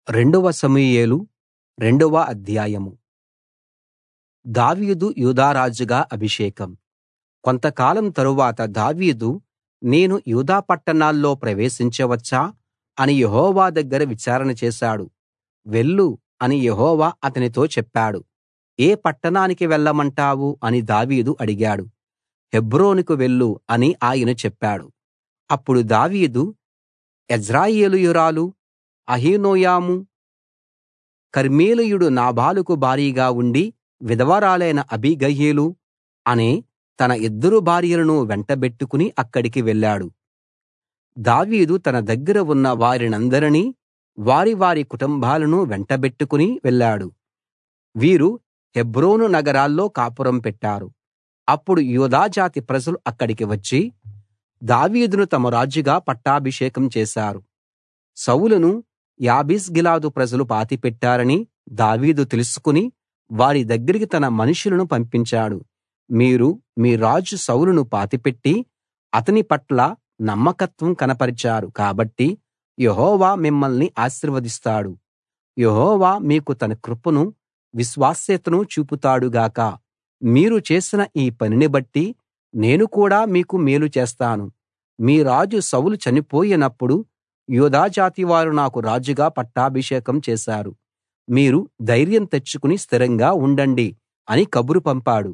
రెండవ సమూయేలు రెండవ అధ్యాయం దావీదు యూదా రాజుగా అభిషేకం కొంతకాలం తరువాత దావీదు నేను యూదా పట్టణాల్లో ప్రవేశించవచ్చా అని యెహోవా దగ్గర విచారణ చేశాడు వెళ్ళు అని యెహోవా అతనితో చెప్పాడు ఏ పట్టణానికి వెళ్ళమంటావు అని దావీదు అడిగాడు హెబ్రోనుకు వెళ్ళు అని ఆయన చెప్పాడు అప్పుడు దావీదు యెజ్రెయేలీయురాలు అహీనోయము కర్మెలీయుడు నాబాలుకు భార్యగా ఉండి విధవరాలైన అబీగయీలు అనే తన ఇద్దరు భార్యలను వెంటబెట్టుకుని అక్కడికి వెళ్ళాడు దావీదు తన దగ్గర ఉన్న వారినందరినీ వారి వారి కుటుంబాలను వెంటబెట్టుకుని వెళ్ళాడు వీరు హెబ్రోను నగరాల్లో కాపురం పెట్టారు అప్పుడు యూదా జాతి ప్రజలు అక్కడికి వచ్చి దావీదును తమ రాజుగా పట్టాభిషేకం చేశారు సౌలును యాబేష్గిలాదు ప్రజలు పాతిపెట్టారని దావీదు తెలుసుకుని వారి దగ్గరికి తన మనుషులను పంపించాడు మీరు మీ రాజు సౌలును పాతిపెట్టి అతని పట్ల నమ్మకత్వం కనపరిచారు కాబట్టి యెహోవా మిమ్మల్ని ఆశీర్వదిస్తాడు యెహోవా మీకు తన కృపను విశ్వాస్యతను చూపుతాడు గాక మీరు చేసిన ఈ పనిని బట్టి నేను కూడా మీకు మేలు చేస్తాను మీ రాజు సౌలు చనిపోయినప్పుడు యూదా జాతివారు నాకు రాజుగా పట్టాభిషేకం చేశారు మీరు ధైర్యం తెచ్చుకుని స్థిరంగా ఉండండి అని కబురు పంపాడు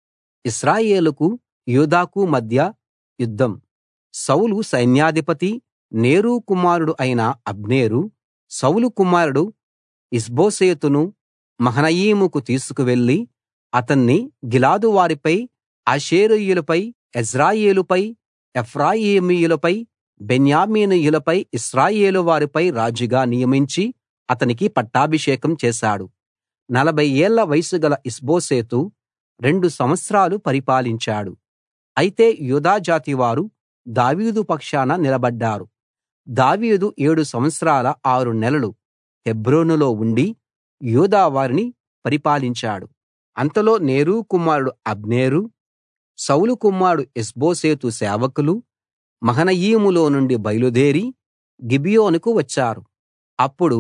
ఇశ్రాయేలుకు యూదాకు మధ్య యుద్ధం సౌలు సైన్యాధిపతి నేరు కుమారుడు అయిన అబ్నేరు సౌలు కుమారుడు ఇష్బోషెతును మహనయీముకు తీసుకువెళ్లి అతన్ని గిలాదు వారిపై ఆషేరీయులపై యెజ్రెయేలుపై ఎఫ్రాయిమీయులపై బెన్యామీనీయులపై ఇశ్రాయేలు వారిపై రాజుగా నియమించి అతనికి పట్టాభిషేకం చేశాడు నలభై ఏళ్ల వయసు గల ఇష్బోషెతు రెండు సంవత్సరాలు పరిపాలించాడు అయితే యూదా జాతివారు దావీదు పక్షాన నిలబడ్డారు దావీదు ఏడు సంవత్సరాల ఆరు నెలలు హెబ్రోనులో ఉండి యూదా వారిని పరిపాలించాడు అంతలో నేరు కుమారుడు అబ్నేరు సౌలు కుమారుడు ఇష్బోషెతు సేవకులు మహనయీములో నుండి బయలుదేరి గిబియోనుకు వచ్చారు అప్పుడు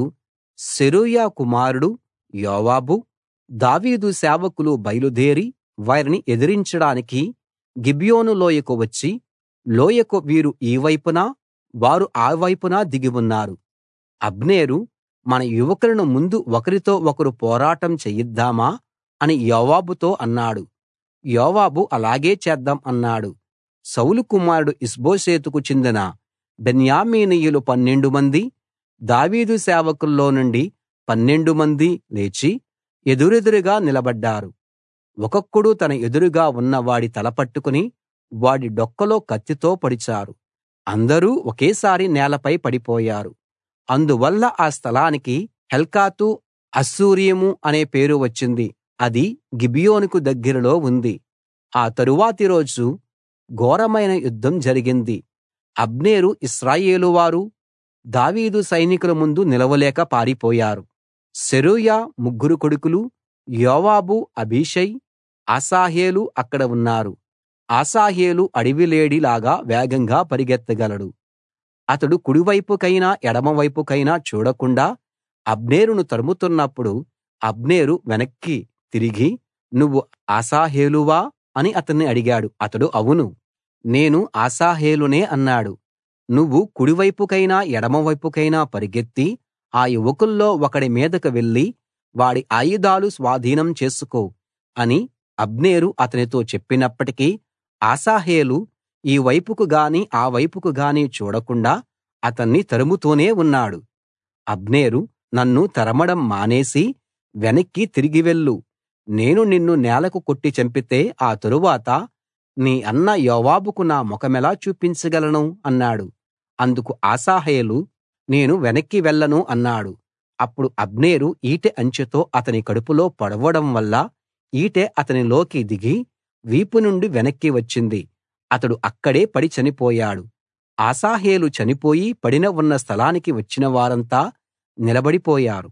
సెరూయా కుమారుడు యోవాబు దావీదు సేవకులు బయలుదేరి వారిని ఎదిరించడానికి గిబియోను లోయకు వచ్చి లోయకు వీరు ఈ వైపున వారు ఆ వైపున దిగి ఉన్నారు అబ్నేరు మన యువకులను ముందు ఒకరితో ఒకరు పోరాటం చేయిద్దామా అని యోవాబుతో అన్నాడు యోవాబు అలాగే చేద్దాం అన్నాడు సౌలు కుమారుడు ఇష్బోషెతుకు చెందిన బెన్యామీనీయులు పన్నెండు మంది దావీదు సేవకుల్లో నుండి పన్నెండు మంది లేచి ఎదురెదురుగా నిలబడ్డారు ఒక్కొక్కడు తన ఎదురుగా ఉన్న వాడి తల పట్టుకుని వాడి డొక్కలో కత్తితో పొడిచారు అందరూ ఒకేసారి నేలపై పడిపోయారు అందువల్ల ఆ స్థలానికి హెల్కాతు అష్షూరీము అనే పేరు వచ్చింది అది గిబియోనుకు దగ్గరలో ఉంది ఆ తరువాతి రోజు ఘోరమైన యుద్ధం జరిగింది అబ్నేరు ఇశ్రాయేలు వారు దావీదు సైనికుల ముందు నిలవలేక పారిపోయారు సెరూయా ముగ్గురు కొడుకులు యోవాబు అబీషై ఆసాహేలు అక్కడ ఉన్నారు ఆసాహేలు అడవిలేడిలాగా వేగంగా పరిగెత్తగలడు అతడు కుడివైపుకైనా ఎడమవైపుకైనా చూడకుండా అబ్నేరును తరుముతున్నప్పుడు అబ్నేరు వెనక్కి తిరిగి నువ్వు ఆసాహేలువా అని అతన్ని అడిగాడు అతడు అవును నేను ఆసాహేలునే అన్నాడు నువ్వు కుడివైపుకైనా ఎడమవైపుకైనా పరిగెత్తి ఆ యువకుల్లో ఒకడి మీదకు వెళ్లి వాడి ఆయుధాలు స్వాధీనం చేసుకో అని అబ్నేరు అతనితో చెప్పినప్పటికీ ఆసాహేలు ఈ వైపుకు గాని ఆ వైపుకు గాని చూడకుండా అతన్ని తరుముతూనే ఉన్నాడు అబ్నేరు నన్ను తరమడం మానేసి వెనక్కి తిరిగి వెళ్ళు నేను నిన్ను నేలకు కొట్టి చంపితే ఆ తరువాత నీ అన్న యోవాబుకు నా ముఖమెలా చూపించగలను అన్నాడు అందుకు ఆసాహేలు నేను వెనక్కి వెళ్ళను అన్నాడు అప్పుడు అబ్నేరు ఈటె అంచుతో అతని కడుపులో పొడవడం వల్ల ఈటె అతనిలోకి దిగి వీపు నుండి వెనక్కి వచ్చింది అతడు అక్కడే పడి చనిపోయాడు ఆసాహేలు చనిపోయి పడిన ఉన్న స్థలానికి వచ్చిన వారంతా నిలబడిపోయారు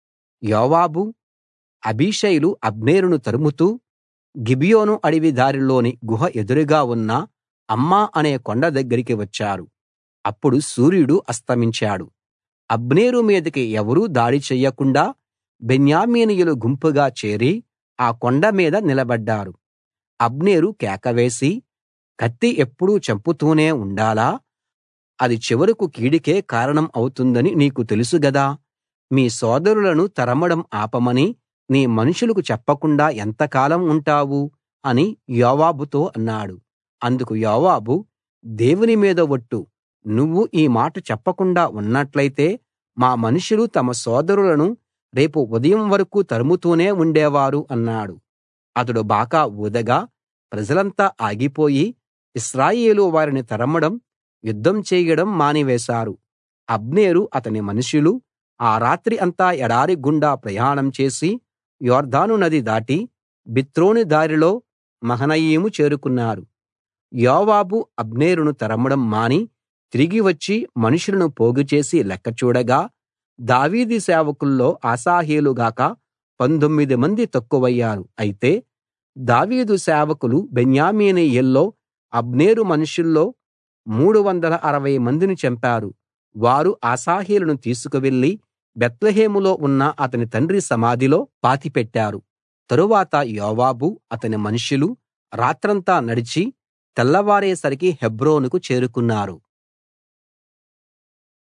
యోవాబు అబీషైలు అబ్నేరును తరుముతూ గిబియోను అడవి దారిలోని గుహ ఎదురుగా ఉన్న అమ్మా అనే కొండ దగ్గరికి వచ్చారు అప్పుడు సూర్యుడు అస్తమించాడు అబ్నేరు మీదికి ఎవరూ దాడి చెయ్యకుండా బెన్యామీనీయులు గుంపుగా చేరి ఆ కొండ మీద నిలబడ్డారు అబ్నేరు కేక వేసి కత్తి ఎప్పుడూ చంపుతూనే ఉండాలా అది చివరకు కీడుకే కారణం అవుతుందని నీకు తెలుసు గదా మీ సోదరులను తరమడం ఆపమని నీ మనుషులకు చెప్పకుండా ఎంతకాలం ఉంటావు అని యోవాబుతో అన్నాడు అందుకు యోవాబు దేవుని మీద ఒట్టు నువ్వు ఈ మాట చెప్పకుండా ఉన్నట్లయితే మా మనుషులు తమ సోదరులను రేపు ఉదయం వరకూ తరుముతూనే ఉండేవారు అన్నాడు అతడు బాకా ఊదగా ప్రజలంతా ఆగిపోయి ఇశ్రాయేలు వారిని తరమడం యుద్ధం చేయడం మానివేశారు అబ్నేరు అతని మనుషులు ఆ రాత్రి అంతా ఎడారి గుండా ప్రయాణం చేసి యొర్దాను నది దాటి బిత్రోను దారిలో మహనయీము చేరుకున్నారు యోవాబు అబ్నేరును తరమడం మాని తిరిగి వచ్చి మనుషులను పోగుచేసి లెక్క చూడగా దావీదు సేవకుల్లో ఆసాహేలు గాక పంతొమ్మిది మంది తక్కువయ్యారు అయితే దావీదు సేవకులు బెన్యామీనీయుల్లో అబ్నేరు మనుషుల్లో మూడు వందల అరవై మందిని చంపారు వారు ఆసాహేలును తీసుకువెళ్లి బేత్లెహేములో ఉన్న అతని తండ్రి సమాధిలో పాతిపెట్టారు తరువాత యోవాబు అతని మనుషులు రాత్రంతా నడిచి తెల్లవారేసరికి హెబ్రోనుకు చేరుకున్నారు